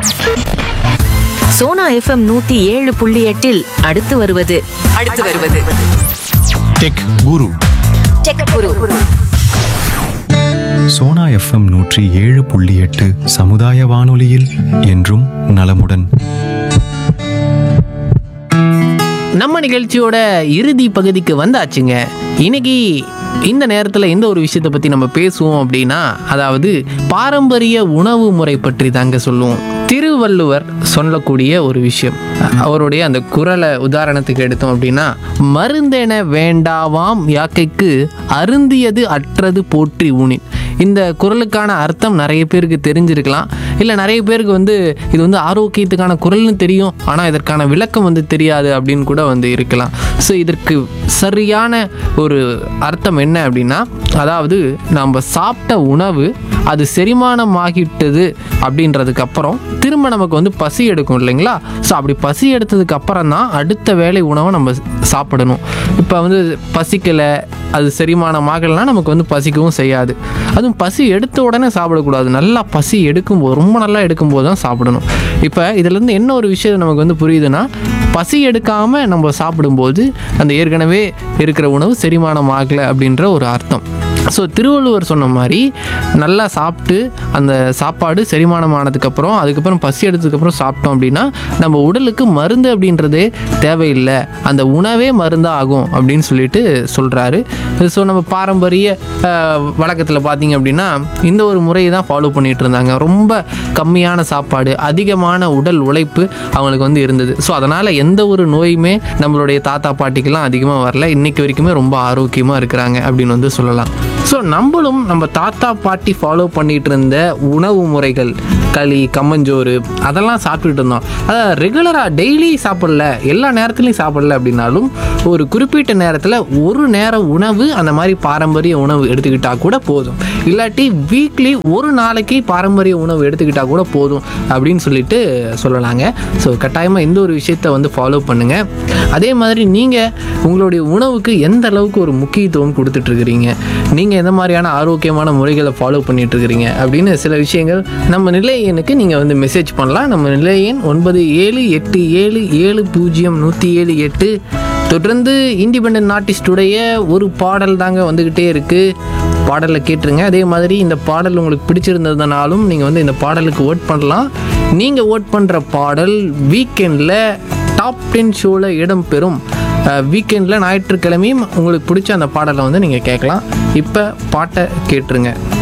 Sona FM நூத்தி ஏழு புள்ளி எட்டில் அடுத்து வருவது அடுத்து வருவது tech guru tech guru Sona FM நூற்றி ஏழு புள்ளி எட்டு சமுதாய வானொலியில் என்றும் நலமுடன் நம்ம நிகழ்ச்சியோட இறுதி பகுதிக்கு வந்தாச்சுங்க இன்னைக்கு இந்த நேரத்தில் எந்த ஒரு விஷயத்தை பற்றி நம்ம பேசுவோம் அப்படின்னா அதாவது பாரம்பரிய உணவு முறை பற்றி தாங்க சொல்லுவோம் திருவள்ளுவர் சொல்லக்கூடிய ஒரு விஷயம் அவருடைய அந்த குரலை உதாரணத்துக்கு எடுத்தோம் அப்படின்னா மருந்தென வேண்டாவாம் யாக்கைக்கு அருந்தியது அற்றது போற்றி ஊனின் இந்த குரலுக்கான அர்த்தம் நிறைய பேருக்கு தெரிஞ்சிருக்கலாம் இல்லை நிறைய பேருக்கு வந்து இது வந்து ஆரோக்கியத்துக்கான குரல்னு தெரியும் ஆனால் இதற்கான விளக்கம் வந்து தெரியாது அப்படின்னு கூட வந்து இருக்கலாம் ஸோ இதற்கு சரியான ஒரு அர்த்தம் என்ன அப்படின்னா அதாவது நம்ம சாப்பிட்ட உணவு அது செரிமானம் ஆகிட்டது அப்படின்றதுக்கு அப்புறம் திரும்ப நமக்கு வந்து பசி எடுக்கும் இல்லைங்களா ஸோ அப்படி பசி எடுத்ததுக்கு அப்புறம் தான் அடுத்த வேலை உணவை நம்ம சாப்பிடணும் இப்போ வந்து பசிக்கலை அது செரிமானம் ஆகலைன்னா நமக்கு வந்து பசிக்கவும் செய்யாது அதுவும் பசி எடுத்த உடனே சாப்பிடக்கூடாது நல்லா பசி எடுக்கும்போது ரொம்ப நல்லா எடுக்கும்போது தான் சாப்பிடணும் இப்போ இதுலேருந்து என்ன ஒரு விஷயம் நமக்கு வந்து புரியுதுன்னா பசி எடுக்காமல் நம்ம சாப்பிடும்போது அந்த ஏற்கனவே இருக்கிற உணவு செரிமானம் ஆகலை அப்படின்ற ஒரு அர்த்தம் ஸோ திருவள்ளுவர் சொன்ன மாதிரி நல்லா சாப்பிட்டு அந்த சாப்பாடு செரிமானம் ஆனதுக்கப்புறம் அதுக்கப்புறம் பசி எடுத்ததுக்கப்புறம் சாப்பிட்டோம் அப்படின்னா நம்ம உடலுக்கு மருந்து அப்படின்றதே தேவையில்லை அந்த உணவே மருந்தாக ஆகும் அப்படின்னு சொல்லிட்டு சொல்கிறாரு ஸோ நம்ம பாரம்பரிய வழக்கத்தில் பார்த்தீங்க அப்படின்னா இந்த ஒரு முறையை தான் ஃபாலோ பண்ணிட்டு இருந்தாங்க ரொம்ப கம்மியான சாப்பாடு அதிகமான உடல் உழைப்பு அவங்களுக்கு வந்து இருந்தது ஸோ அதனால் எந்த ஒரு நோயுமே நம்மளுடைய தாத்தா பாட்டிக்கெல்லாம் அதிகமாக வரல இன்னைக்கு வரைக்குமே ரொம்ப ஆரோக்கியமாக இருக்கிறாங்க அப்படின்னு வந்து சொல்லலாம் ஸோ நம்மளும் நம்ம தாத்தா பாட்டி ஃபாலோ பண்ணிட்டு இருந்த உணவு முறைகள் களி கம்மஞ்சோறு அதெல்லாம் சாப்பிட்டுட்டு இருந்தோம் அதை ரெகுலராக டெய்லி சாப்பிடல எல்லா நேரத்துலையும் சாப்பிடல அப்படின்னாலும் ஒரு குறிப்பிட்ட நேரத்தில் ஒரு நேர உணவு அந்த மாதிரி பாரம்பரிய உணவு எடுத்துக்கிட்டா கூட போதும் இல்லாட்டி வீக்லி ஒரு நாளைக்கு பாரம்பரிய உணவு எடுத்துக்கிட்டா கூட போதும் அப்படின்னு சொல்லிட்டு சொல்லலாங்க ஸோ கட்டாயமாக இந்த ஒரு விஷயத்தை வந்து ஃபாலோ பண்ணுங்கள் அதே மாதிரி நீங்கள் உங்களுடைய உணவுக்கு எந்த அளவுக்கு ஒரு முக்கியத்துவம் கொடுத்துட்ருக்கிறீங்க நீங்கள் எந்த மாதிரியான ஆரோக்கியமான முறைகளை ஃபாலோ பண்ணிட்டு இருக்கிறீங்க அப்படின்னு சில விஷயங்கள் நம்ம நிலை எண்ணுக்கு நீங்கள் வந்து மெசேஜ் பண்ணலாம் நம்ம நிலை எண் ஒன்பது ஏழு எட்டு ஏழு ஏழு பூஜ்ஜியம் நூற்றி ஏழு எட்டு தொடர்ந்து இண்டிபெண்ட் ஆர்டிஸ்டுடைய ஒரு பாடல் தாங்க வந்துக்கிட்டே இருக்குது பாடலை கேட்டுருங்க அதே மாதிரி இந்த பாடல் உங்களுக்கு பிடிச்சிருந்ததுனாலும் நீங்கள் வந்து இந்த பாடலுக்கு ஓட் பண்ணலாம் நீங்கள் ஓட் பண்ணுற பாடல் வீக்கெண்டில் டாப் டென் ஷோவில் இடம்பெறும் வீக்கெண்டில் ஞாயிற்றுக்கிழமையும் உங்களுக்கு பிடிச்ச அந்த பாடலை வந்து நீங்கள் கேட்கலாம் இப்போ பாட்டை கேட்டுருங்க